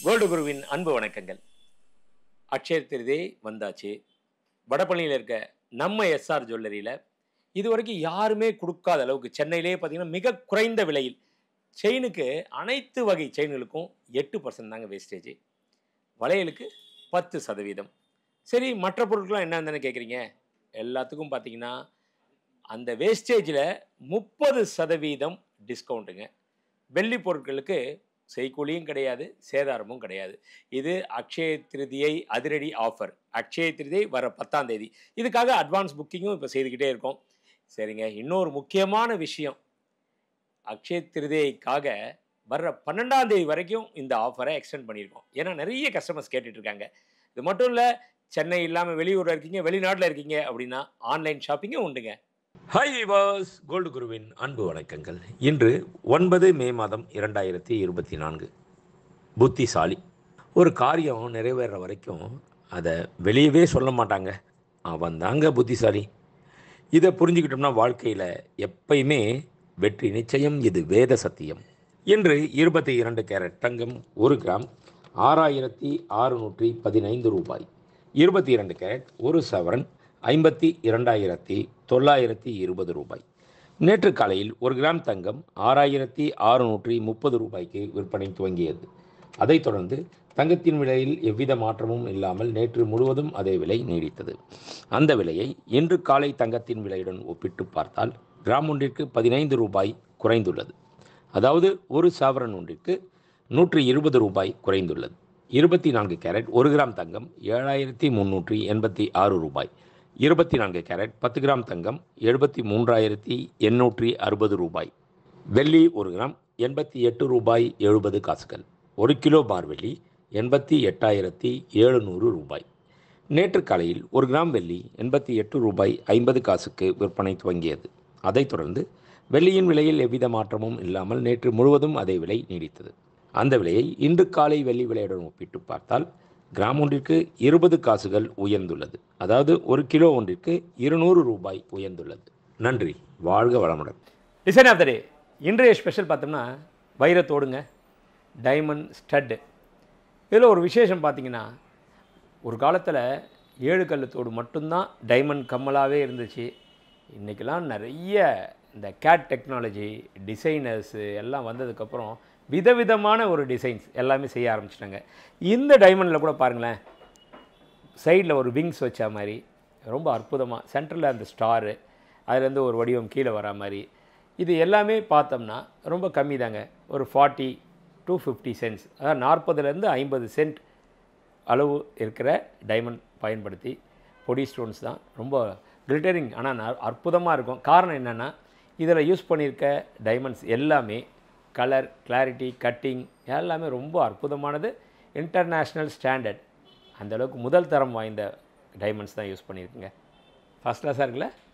gold குருவின் அன்பு வணக்கங்கள் அக்ஷய திருதே வந்தாச்சு வடபழனியில் இருக்க நம்ம எஸ்ஆர் ஜுவல்லரியில் இது வரைக்கும் யாருமே கொடுக்காத அளவுக்கு சென்னையிலே பார்த்தீங்கன்னா மிக குறைந்த விலையில் செயினுக்கு அனைத்து வகை செயின்களுக்கும் எட்டு பர்சன்ட் தாங்க வேஸ்டேஜ் வளையலுக்கு பத்து சதவீதம் சரி மற்ற பொருட்கள்லாம் என்ன தானே கேட்குறீங்க எல்லாத்துக்கும் பார்த்தீங்கன்னா அந்த வேஸ்டேஜில் முப்பது சதவீதம் டிஸ்கவுண்ட்டுங்க வெள்ளி பொருட்களுக்கு செய்கூலியும் கிடையாது சேதாரமும் கிடையாது இது அக்ஷய திருதியை அதிரடி ஆஃபர் அக்ஷய திருதியை வர பத்தாம் தேதி இதுக்காக அட்வான்ஸ் புக்கிங்கும் இப்போ செய்துக்கிட்டே இருக்கோம் சரிங்க இன்னொரு முக்கியமான விஷயம் அக்ஷய திருதியைக்காக வர்ற பன்னெண்டாம் தேதி வரைக்கும் இந்த ஆஃபரை எக்ஸ்டெண்ட் பண்ணியிருக்கோம் ஏன்னா நிறைய கஸ்டமர்ஸ் கேட்டுட்டு இருக்காங்க இது மட்டும் இல்லை சென்னை இல்லாமல் வெளியூரில் இருக்கீங்க வெளிநாட்டில் இருக்கீங்க அப்படின்னா ஆன்லைன் ஷாப்பிங்கும் உண்டுங்க ஹாய் விவாஸ் கோல்டு குருவின் அன்பு வணக்கங்கள் இன்று ஒன்பது மே மாதம் இரண்டாயிரத்தி இருபத்தி நான்கு புத்திசாலி ஒரு காரியம் நிறைவேற வரைக்கும் அதை வெளியவே சொல்ல மாட்டாங்க அவன் தாங்க புத்திசாலி இதை புரிஞ்சுக்கிட்டோம்னா வாழ்க்கையில் எப்பயுமே வெற்றி நிச்சயம் இது வேத சத்தியம் இன்று இருபத்தி இரண்டு கேரட் தங்கம் ஒரு கிராம் ஆறாயிரத்தி ஆறுநூற்றி பதினைந்து ரூபாய் இருபத்தி இரண்டு கேரட் ஒரு சவரன் ஐம்பத்தி இரண்டாயிரத்தி தொள்ளாயிரத்தி இருபது ரூபாய் நேற்று காலையில் ஒரு கிராம் தங்கம் ஆறாயிரத்தி ஆறுநூற்றி முப்பது ரூபாய்க்கு விற்பனை துவங்கியது அதைத் தொடர்ந்து தங்கத்தின் விலையில் எவ்வித மாற்றமும் இல்லாமல் நேற்று முழுவதும் அதே விலை நீடித்தது அந்த விலையை இன்று காலை தங்கத்தின் விலையுடன் ஒப்பிட்டு பார்த்தால் கிராம் ஒன்றிற்கு பதினைந்து ரூபாய் குறைந்துள்ளது அதாவது ஒரு சாவரன் ஒன்றிற்கு நூற்றி இருபது ரூபாய் குறைந்துள்ளது இருபத்தி நான்கு கேரட் ஒரு கிராம் தங்கம் ஏழாயிரத்தி முந்நூற்றி எண்பத்தி ஆறு ரூபாய் இருபத்தி நான்கு கேரட் பத்து கிராம் தங்கம் எழுபத்தி மூன்றாயிரத்தி எண்ணூற்றி அறுபது ரூபாய் வெள்ளி ஒரு கிராம் எண்பத்தி எட்டு ரூபாய் எழுபது காசுகள் ஒரு கிலோ பார் வெள்ளி எண்பத்தி எட்டாயிரத்தி எழுநூறு ரூபாய் நேற்று காலையில் ஒரு கிராம் வெள்ளி எண்பத்தி எட்டு ரூபாய் ஐம்பது காசுக்கு விற்பனை துவங்கியது அதைத் தொடர்ந்து வெள்ளியின் விலையில் எவ்வித மாற்றமும் இல்லாமல் நேற்று முழுவதும் அதே விலை நீடித்தது அந்த விலையை இன்று காலை வெள்ளி விலையுடன் ஒப்பிட்டு பார்த்தால் கிராம் ஒன்றிற்கு இருபது காசுகள் உயர்ந்துள்ளது அதாவது ஒரு கிலோ ஒன்றிற்கு இருநூறு ரூபாய் உயர்ந்துள்ளது நன்றி வாழ்க வளமுடன் டிசைன் ஆஃப் த டே இன்றைய ஸ்பெஷல் பார்த்தோம்னா வைரத்தோடுங்க டைமண்ட் ஸ்டட்டு இதில் ஒரு விசேஷம் பார்த்தீங்கன்னா ஒரு காலத்தில் ஏழு கல்லுத்தோடு மட்டும்தான் டைமண்ட் கம்மலாகவே இருந்துச்சு இன்றைக்கெல்லாம் நிறைய இந்த கேட் டெக்னாலஜி டிசைனர்ஸு எல்லாம் வந்ததுக்கப்புறம் விதவிதமான ஒரு டிசைன்ஸ் எல்லாமே செய்ய ஆரம்பிச்சிட்டாங்க இந்த டைமண்டில் கூட பாருங்களேன் சைடில் ஒரு விங்ஸ் வச்ச மாதிரி ரொம்ப அற்புதமாக சென்டரில் அந்த ஸ்டாரு அதுலேருந்து ஒரு வடிவம் கீழே வரா மாதிரி இது எல்லாமே பார்த்தோம்னா ரொம்ப கம்மி தாங்க ஒரு ஃபார்ட்டி டு ஃபிஃப்டி சென்ட்ஸ் அதாவது நாற்பதுலேருந்து ஐம்பது சென்ட் அளவு இருக்கிற டைமண்ட் பயன்படுத்தி பொடி ஸ்டோன்ஸ் தான் ரொம்ப கிளிட்டரிங் ஆனால் அற்புதமாக இருக்கும் காரணம் என்னென்னா இதில் யூஸ் பண்ணியிருக்க டைமண்ட்ஸ் எல்லாமே கலர் கிளாரிட்டி கட்டிங் எல்லாமே ரொம்ப அற்புதமானது இன்டர்நேஷ்னல் ஸ்டாண்டர்ட் அந்தளவுக்கு முதல் தரம் வாய்ந்த டைமண்ட்ஸ் தான் யூஸ் பண்ணியிருக்குங்க ஃபஸ்ட் கிளாஸாக இருக்குல்ல